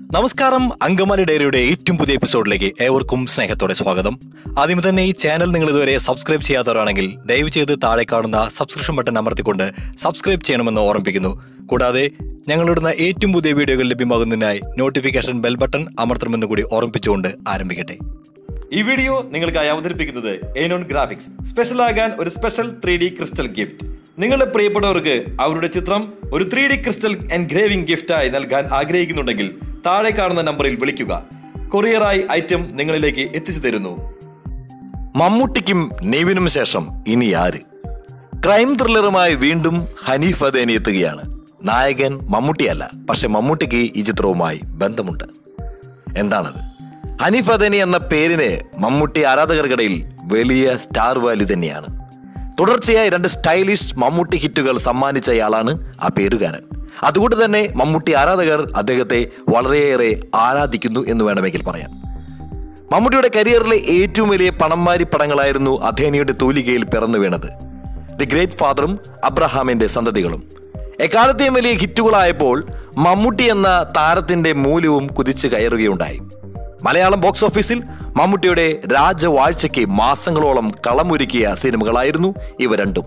നമസ്കാരം അങ്കമാലി ഡയറിയുടെ ഏറ്റവും പുതിയ എപ്പിസോഡിലേക്ക് ഏവർക്കും സ്നേഹത്തോടെ സ്വാഗതം ആദ്യം തന്നെ ഈ ചാനൽ നിങ്ങൾ ഇതുവരെ സബ്സ്ക്രൈബ് ചെയ്യാത്തവരാണെങ്കിൽ ദയവ് ചെയ്ത് താഴെ കാണുന്ന സബ്സ്ക്രിപ്ഷൻ ബട്ടൺ അമർത്തിക്കൊണ്ട് സബ്സ്ക്രൈബ് ചെയ്യണമെന്ന് ഓർമ്മിപ്പിക്കുന്നു കൂടാതെ ഞങ്ങളിടുന്ന ഏറ്റവും പുതിയ വീഡിയോകൾ ലഭ്യമാകുന്നതിനായി നോട്ടിഫിക്കേഷൻ ബെൽ ബട്ടൺ അമർത്തണമെന്ന് കൂടി ഓർമ്മിപ്പിച്ചുകൊണ്ട് ആരംഭിക്കട്ടെ ഈ വീഡിയോ നിങ്ങൾക്കായി അവതരിപ്പിക്കുന്നത് ഏനോൺ ഗ്രാഫിക്സ് സ്പെഷ്യൽ ആകാൻ ഒരു special three D crystal gift നിങ്ങളുടെ പ്രിയപ്പെട്ടവർക്ക് അവരുടെ ചിത്രം ഒരു ത്രീ ഡി ക്രിസ്റ്റൽ എൻഗ്രേവിംഗ് ഗിഫ്റ്റായി നൽകാൻ ആഗ്രഹിക്കുന്നുണ്ടെങ്കിൽ താഴെ കാണുന്ന നമ്പറിൽ വിളിക്കുക കൊറിയറായി ഐറ്റം നിങ്ങളിലേക്ക് എത്തിച്ചു തരുന്നു മമ്മൂട്ടിക്കും നെവിനും ശേഷം ഇനി ആര് ക്രൈം ത്രില്ലറുമായി വീണ്ടും ഹനീഫ് അദേനി എത്തുകയാണ് നായകൻ മമ്മൂട്ടിയല്ല പക്ഷെ മമ്മൂട്ടിക്ക് ഈ ചിത്രവുമായി ബന്ധമുണ്ട് എന്താണത് ഹനീഫ് അദേനി എന്ന പേരിന് മമ്മൂട്ടി ആരാധകർക്കിടയിൽ വലിയ സ്റ്റാർ വാല്യൂ തന്നെയാണ് തുടർച്ചയായി രണ്ട് സ്റ്റൈലിഷ് മമ്മൂട്ടി ഹിറ്റുകൾ സമ്മാനിച്ചയാളാണ് ആ പേരുകാരൻ അതുകൊണ്ട് തന്നെ മമ്മൂട്ടി ആരാധകർ അദ്ദേഹത്തെ വളരെയേറെ ആരാധിക്കുന്നു എന്ന് വേണമെങ്കിൽ പറയാം മമ്മൂട്ടിയുടെ കരിയറിലെ ഏറ്റവും വലിയ പണംമാരി പടങ്ങളായിരുന്നു അധേനിയുടെ തൂലികയിൽ പിറന്നു വീണത് ദി ഗ്രേറ്റ് ഫാദറും അബ്രഹാമിന്റെ സന്തതികളും എക്കാലത്തെയും വലിയ ഹിറ്റുകളായപ്പോൾ മമ്മൂട്ടി എന്ന താരത്തിന്റെ മൂല്യവും കുതിച്ചു കയറുകയുണ്ടായി മലയാളം ബോക്സ് ഓഫീസിൽ മമ്മൂട്ടിയുടെ രാജവാഴ്ചയ്ക്ക് മാസങ്ങളോളം കളമൊരുക്കിയ സിനിമകളായിരുന്നു ഇവ രണ്ടും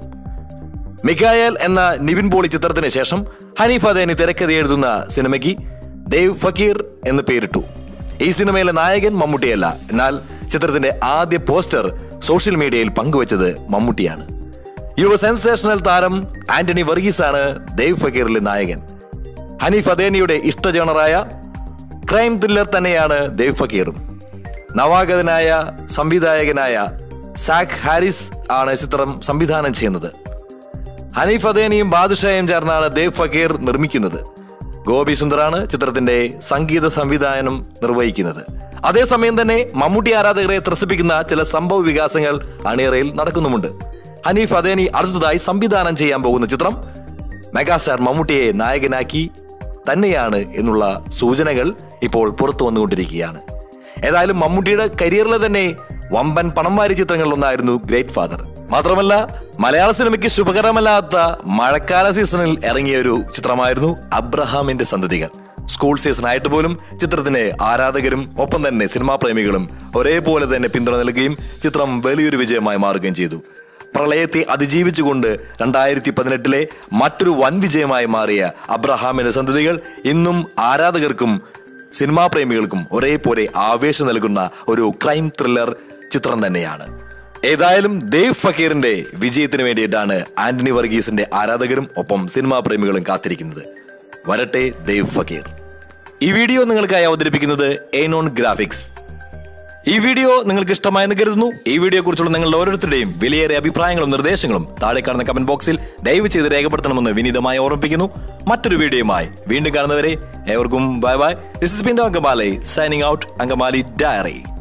മിഖായൽ എന്ന നിവിൻ പോളി ചിത്രത്തിന് ശേഷം ഹനീഫ് അദേനി തിരക്കഥ എഴുതുന്ന സിനിമയ്ക്ക് ദേവ് ഫക്കീർ എന്ന് പേരിട്ടു ഈ സിനിമയിലെ നായകൻ മമ്മൂട്ടിയല്ല എന്നാൽ ചിത്രത്തിന്റെ ആദ്യ പോസ്റ്റർ സോഷ്യൽ മീഡിയയിൽ പങ്കുവച്ചത് മമ്മൂട്ടിയാണ് യുവ സെൻസേഷണൽ താരം ആന്റണി വർഗീസാണ് ദേവ് ഫക്കീറിലെ നായകൻ ഹനീഫ് അദേനിയുടെ ഇഷ്ട ജോണറായ ക്രൈം ത്രില്ലർ തന്നെയാണ് ദേവ് ഫക്കീറും നവാഗതനായ സംവിധായകനായ സാക് ഹാരിസ് ആണ് ചിത്രം സംവിധാനം ചെയ്യുന്നത് ഹനീഫ് അദേനിയും ബാദുഷായും ചേർന്നാണ് ദേവ് ഫക്കീർ നിർമ്മിക്കുന്നത് ഗോപി സുന്ദറാണ് ചിത്രത്തിന്റെ സംഗീത സംവിധാനം നിർവഹിക്കുന്നത് അതേസമയം തന്നെ മമ്മൂട്ടി ആരാധകരെ ത്രസിപ്പിക്കുന്ന ചില സംഭവ വികാസങ്ങൾ അണിയറയിൽ നടക്കുന്നുമുണ്ട് ഹനീഫ് അദേനി അടുത്തതായി സംവിധാനം ചെയ്യാൻ പോകുന്ന ചിത്രം മെഗാസ്റ്റാർ മമ്മൂട്ടിയെ നായകനാക്കി തന്നെയാണ് എന്നുള്ള സൂചനകൾ ഇപ്പോൾ പുറത്തു വന്നുകൊണ്ടിരിക്കുകയാണ് ഏതായാലും മമ്മൂട്ടിയുടെ കരിയറിലെ തന്നെ വമ്പൻ പണംവാരി ചിത്രങ്ങളിലൊന്നായിരുന്നു ഗ്രേറ്റ് ഫാദർ മാത്രമല്ല മലയാള സിനിമയ്ക്ക് ശുഭകരമല്ലാത്ത മഴക്കാല സീസണിൽ ഇറങ്ങിയ ഒരു ചിത്രമായിരുന്നു അബ്രഹാമിന്റെ സന്തതികൾ സ്കൂൾ സീസൺ ആയിട്ട് പോലും ചിത്രത്തിന് ആരാധകരും ഒപ്പം തന്നെ സിനിമാ പ്രേമികളും ഒരേപോലെ തന്നെ പിന്തുണ നൽകുകയും ചിത്രം വലിയൊരു വിജയമായി മാറുകയും ചെയ്തു പ്രളയത്തെ അതിജീവിച്ചുകൊണ്ട് രണ്ടായിരത്തി പതിനെട്ടിലെ മറ്റൊരു വൻ വിജയമായി മാറിയ അബ്രഹാമിന്റെ സന്തതികൾ ഇന്നും ആരാധകർക്കും സിനിമാ പ്രേമികൾക്കും ഒരേപോലെ ആവേശം നൽകുന്ന ഒരു ക്രൈം ത്രില്ലർ ചിത്രം തന്നെയാണ് ഏതായാലും ദേവ് ഫക്കീറിന്റെ വിജയത്തിന് വേണ്ടിയിട്ടാണ് ആന്റണി വർഗീസിന്റെ ആരാധകരും ഒപ്പം സിനിമാ പ്രേമികളും കാത്തിരിക്കുന്നത് വരട്ടെ ദേവ് ഫക്കീർ ഈ വീഡിയോ നിങ്ങൾക്കായി അവതരിപ്പിക്കുന്നത് എയ്നോൺ ഗ്രാഫിക്സ് ഈ വീഡിയോ നിങ്ങൾക്ക് ഇഷ്ടമായെന്ന് കരുതുന്നു ഈ വീഡിയോ കുറിച്ചുള്ള നിങ്ങളുടെ ഓരോരുത്തരുടെയും വിലയേറിയ അഭിപ്രായങ്ങളും നിർദ്ദേശങ്ങളും താഴെ കാണുന്ന കമന്റ് ബോക്സിൽ ദയവ് ചെയ്ത് രേഖപ്പെടുത്തണമെന്ന് വിനീതമായി ഓർമ്മിപ്പിക്കുന്നു മറ്റൊരു വീഡിയോയുമായി വീണ്ടും കാണുന്നവരെ ഏവർക്കും bye bye this is Bin Angamaly signing out Angamaly diary